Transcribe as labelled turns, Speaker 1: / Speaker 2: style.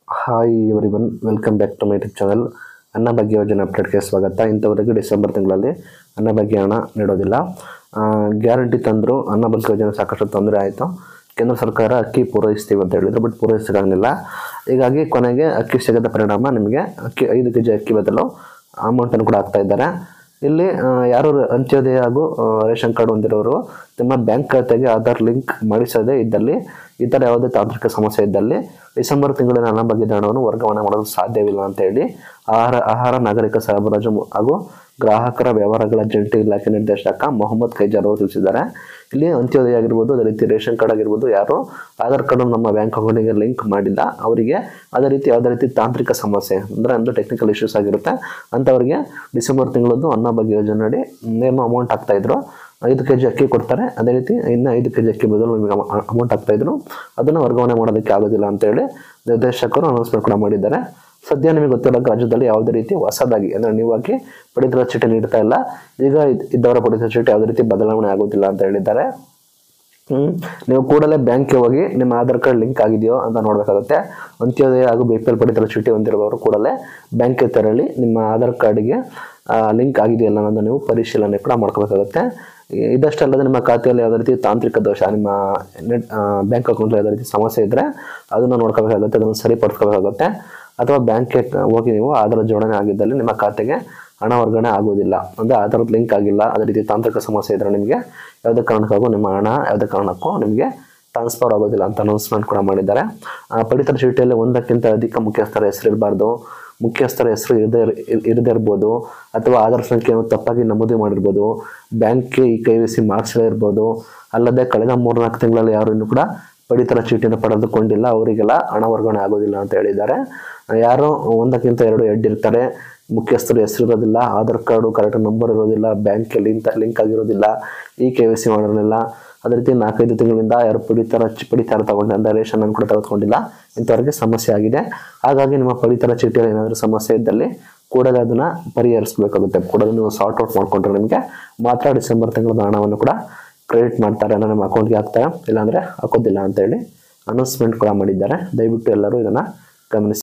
Speaker 1: Hi every one welcome back to my YouTube channel ಅನ್ನ ಬಗ್ಗೆ ಯೋಜನೆ ಅಪ್ಡೇಟ್ಗೆ ಸ್ವಾಗತ ಇಂಥವರೆಗೆ ಡಿಸೆಂಬರ್ ತಿಂಗಳಲ್ಲಿ ಅನ್ನ ಬಗ್ಗೆ ಹಣ ನೀಡೋದಿಲ್ಲ ಗ್ಯಾರಂಟಿ ತಂದರು ಅನ್ನ ಬಗ್ಗೆ ಯೋಜನೆ ಸಾಕಷ್ಟು ತೊಂದರೆ ಆಯಿತು ಕೇಂದ್ರ ಸರ್ಕಾರ ಅಕ್ಕಿ ಪೂರೈಸ್ತೀವಿ ಅಂತ ಹೇಳಿದ್ರು ಬಟ್ ಪೂರೈಸೋಕ್ಕಾಗಲಿಲ್ಲ ಹೀಗಾಗಿ ಕೊನೆಗೆ ಅಕ್ಕಿ ಸಿಗದ ಪರಿಣಾಮ ನಿಮಗೆ ಅಕ್ಕಿ ಐದು ಕೆ ಜಿ ಅಕ್ಕಿ ಬದಲು ಅಮೌಂಟನ್ನು ಕೂಡ ಹಾಕ್ತಾ ಇದ್ದಾರೆ ಇಲ್ಲಿ ಆ, ಯಾರು ಅಂತ್ಯೋದಯ ಹಾಗೂ ಆ, ರೇಷನ್ ಕಾರ್ಡ್ ಹೊಂದಿರೋರು ನಿಮ್ಮ ಬ್ಯಾಂಕ್ ಖಾತೆಗೆ ಆಧಾರ್ ಲಿಂಕ್ ಮಾಡಿಸದೇ ಇದ್ದಲ್ಲಿ ಈ ಥರ ಯಾವುದೇ ತಾಂತ್ರಿಕ ಸಮಸ್ಯೆ ಇದ್ದಲ್ಲಿ ಡಿಸೆಂಬರ್ ತಿಂಗಳಿನ ಹಣ ಬಗ್ಗೆ ಹಣವನ್ನು ವರ್ಗಾವಣೆ ಮಾಡಲು ಸಾಧ್ಯವಿಲ್ಲ ಅಂತ ಹೇಳಿ ಆಹಾರ ಆಹಾರ ನಾಗರಿಕ ಸರಬರಾಜು ಮು- ಹಾಗೂ ಗ್ರಾಹಕರ ವ್ಯವಹಾರಗಳ ಜಂಟಿ ಇಲಾಖೆ ನಿರ್ದೇಶಕ ಮೊಹಮ್ಮದ್ ಕೈಜಾರ್ ಅವರು ತಿಳಿಸಿದ್ದಾರೆ ಇಲ್ಲಿ ಅಂತ್ಯೋದಯ ಆಗಿರ್ಬೋದು ಅದೇ ರೀತಿ ರೇಷನ್ ಕಾರ್ಡ್ ಆಗಿರ್ಬೋದು ಯಾರು ಆಧಾರ್ ಕಾರ್ಡ್ ನಮ್ಮ ಬ್ಯಾಂಕ್ ಅಕೌಂಟಿಗೆ ಲಿಂಕ್ ಮಾಡಿಲ್ಲ ಅವರಿಗೆ ಅದೇ ರೀತಿ ಯಾವುದೇ ರೀತಿ ತಾಂತ್ರಿಕ ಸಮಸ್ಯೆ ಅಂದರೆ ಒಂದು ಟೆಕ್ನಿಕಲ್ ಇಶ್ಯೂಸ್ ಆಗಿರುತ್ತೆ ಅಂಥವ್ರಿಗೆ ಡಿಸೆಂಬರ್ ತಿಂಗಳದ್ದು ಅನ್ನ ಬಗ್ಗೆ ಯೋಜನೆ ಅಡಿ ಏನು ಅಮೌಂಟ್ ಹಾಕ್ತಾ ಇದ್ರು ಐದು ಕೆ ಜಿ ಅಕ್ಕಿ ಕೊಡ್ತಾರೆ ಅದೇ ರೀತಿ ಇನ್ನು ಐದು ಕೆ ಜಿ ಅಕ್ಕಿ ಬದಲು ನಿಮಗೆ ಅಮೌಂಟ್ ಹಾಕ್ತಾ ಇದ್ರು ಅದನ್ನು ವರ್ಗಾವಣೆ ಮಾಡೋದಕ್ಕೆ ಆಗೋದಿಲ್ಲ ಅಂತೇಳಿ ನಿರ್ದೇಶಕರು ಅನೌನ್ಸ್ಮೆಂಟ್ ಕೂಡ ಮಾಡಿದ್ದಾರೆ ಸದ್ಯ ನಿಮಗೆ ಗೊತ್ತಿರೋ ರಾಜ್ಯದಲ್ಲಿ ಯಾವುದೇ ರೀತಿ ಹೊಸದಾಗಿ ಅಂದರೆ ನೀವಾಗಿ ಪಡಿತರ ಚೀಟಿ ನೀಡ್ತಾ ಇಲ್ಲ ಈಗ ಇದ್- ಇದ್ದವರ ಪಡಿತರ ಚೀಟಿ ಯಾವುದೇ ರೀತಿ ಬದಲಾವಣೆ ಆಗೋದಿಲ್ಲ ಅಂತ ಹೇಳಿದ್ದಾರೆ ಹ್ಮ್. ನೀವು ಕೂಡಲೇ ಬ್ಯಾಂಕ್ಗೆ ಹೋಗಿ ನಿಮ್ಮ ಆಧಾರ್ ಕಾರ್ಡ್ ಲಿಂಕ್ ಆಗಿದೆಯೋ ಅಂತ ನೋಡಬೇಕಾಗುತ್ತೆ ಅಂತ್ಯೋದಯ ಹಾಗೂ ಬಿ ಪಿ ಎಲ್ ಪಡಿತರ ಚೀಟಿ ಹೊಂದಿರುವವರು ಕೂಡಲೇ ಬ್ಯಾಂಕ್ಗೆ ತೆರಳಿ ನಿಮ್ಮ ಆಧಾರ್ ಕಾರ್ಡ್ಗೆ ಲಿಂಕ್ ಆಗಿದೆಯಲ್ಲ ಅನ್ನೋದನ್ನ ನೀವು ಪರಿಶೀಲನೆ ಕೂಡ ಮಾಡ್ಕೋಬೇಕಾಗುತ್ತೆ ಇ- ಇದಷ್ಟೇ ಅಲ್ಲದೆ ನಿಮ್ಮ ಖಾತೆಯಲ್ಲಿ ಯಾವುದೇ ರೀತಿ ತಾಂತ್ರಿಕ ದೋಷ ನಿಮ್ಮ ನೆಟ್ ಬ್ಯಾಂಕ್ ಅಕೌಂಟ್ ಯಾವುದೇ ರೀತಿ ಸಮಸ್ಯೆ ಇದ್ದರೆ ಅದನ್ನು ನೋಡ್ಕೋಬೇಕಾಗುತ್ತೆ ಅದನ್ನು ಸರಿಪಡಿಸ್ಕೋಬೇಕಾಗುತ್ತೆ ಅಥವಾ ಬ್ಯಾಂಕ್ಗೆ ಹೋಗಿ ನೀವು ಆಧಾರ್ ಜೋಡಣೆ ಆಗಿದ್ದಲ್ಲಿ ನಿಮ್ಮ ಖಾತೆಗೆ ಹಣ ವರ್ಗಾವಣೆ ಆಗೋದಿಲ್ಲ ಅಂದರೆ ಆಧಾರದ ಲಿಂಕ್ ಆಗಿಲ್ಲ ಅದೇ ರೀತಿ ತಾಂತ್ರಿಕ ಸಮಸ್ಯೆ ಇದ್ದರೆ ನಿಮಗೆ ಯಾವುದೇ ಕಾರಣಕ್ಕಾಗೂ ನಿಮ್ಮ ಹಣ ಯಾವುದೇ ಕಾರಣಕ್ಕೂ ನಿಮಗೆ ಟ್ರಾನ್ಸ್ಫರ್ ಆಗೋದಿಲ್ಲ ಅಂತ ಅನೌನ್ಸ್ಮೆಂಟ್ ಕೂಡ ಮಾಡಿದ್ದಾರೆ ಆ, ಪಡಿತರ ಚೀಟಿಯಲ್ಲಿ ಒಂದಕ್ಕಿಂತ ಅಧಿಕ ಮುಖ್ಯಸ್ಥರ ಹೆಸರು ಇರಬಾರ್ದು ಮುಖ್ಯಸ್ಥರ ಹೆಸರು ಇರದೇ ಇರದೇ ಇರ್ಬೋದು ಅಥವಾ ಆಧಾರ್ ಸಂಖ್ಯೆಯನ್ನು ತಪ್ಪಾಗಿ ನಮೂದಿ ಮಾಡಿರ್ಬೋದು ಬ್ಯಾಂಕ್ಗೆ ಈ ಕೆ ವಿ ಸಿ ಮಾಡಿಸದೇ ಇರ್ಬೋದು ಅಲ್ಲದೆ ಕಳೆದ ಮೂರ್ನಾಲ್ಕು ತಿಂಗಳಲ್ಲಿ ಯಾರು ಇನ್ನೂ ಕೂಡ ಪಡಿತರ ಚೀಟಿಯನ್ನು ಪಡೆದುಕೊಂಡಿಲ್ಲ ಅವರಿಗೆಲ್ಲ ಹಣ ವರ್ಗಾವಣೆ ಆಗೋದಿಲ್ಲ ಅಂತ ಹೇಳಿದ್ದಾರೆ ಯಾರು ಒಂದಕ್ಕಿಂತ ಎರಡು ಎಡ್ ಇರ್ತಾರೆ ಮುಖ್ಯಸ್ಥರು ಹೆಸರು ಇರೋದಿಲ್ಲ ಆಧಾರ್ ಕಾರ್ಡು ಕರೆಕ್ಟ್ ನಂಬರ್ ಇರೋದಿಲ್ಲ ಬ್ಯಾಂಕ್ಗೆ ಲಿಂಕ್ ಲಿಂಕ್ ಆಗಿರೋದಿಲ್ಲ ಈ ಕೆ ವಿ ಸಿ ಮಾಡಿರಲಿಲ್ಲ ಅದೇ ರೀತಿ ನಾಲ್ಕೈದು ತಿಂಗಳಿಂದ ಯಾರು ಪಡಿತರ ಚಿ- ಪಡಿತರ ತಗೊಂಡು ಅಂದರೆ ರೇಷನ್ ಅನ್ನು ಕೂಡ ತೆಗೆದುಕೊಂಡಿಲ್ಲ ಇಂಥವ್ರಿಗೆ ಸಮಸ್ಯೆ ಆಗಿದೆ ಹಾಗಾಗಿ ನಿಮ್ಮ ಪಡಿತರ ಚೀಟಿಯಲ್ಲಿ ಏನಾದರೂ ಸಮಸ್ಯೆ ಇದ್ದಲ್ಲಿ ಕೂಡಲೇ ಅದನ್ನು ಪರಿಹರಿಸಬೇಕಾಗುತ್ತೆ ಕೂಡಲೇ ನೀವು ಸಾರ್ಟ್ ಔಟ್ ಮಾಡಿಕೊಂಡ್ರೆ ನಿಮಗೆ ಮಾತ್ರ ಡಿಸೆಂಬರ್ ತಿಂಗಳ ಹಣವನ್ನು ಕೂಡ ಕ್ರೆಡಿಟ್ ಮಾಡ್ತಾರೆ ಅಂದರೆ ನಿಮ್ಮ ಅಕೌಂಟ್ಗೆ ಹಾಕ್ತಾರೆ ಇಲ್ಲಾಂದರೆ ಹಾಕೋದಿಲ್ಲ ಅಂತ ಹೇಳಿ ಅನೌನ್ಸ್ಮೆಂಟ್ ಕೂಡ ಮಾಡಿದ್ದಾರೆ ದಯವಿಟ್ಟು ಎಲ್ಲರೂ ಇದನ್ನು ಗಮನಿಸಿ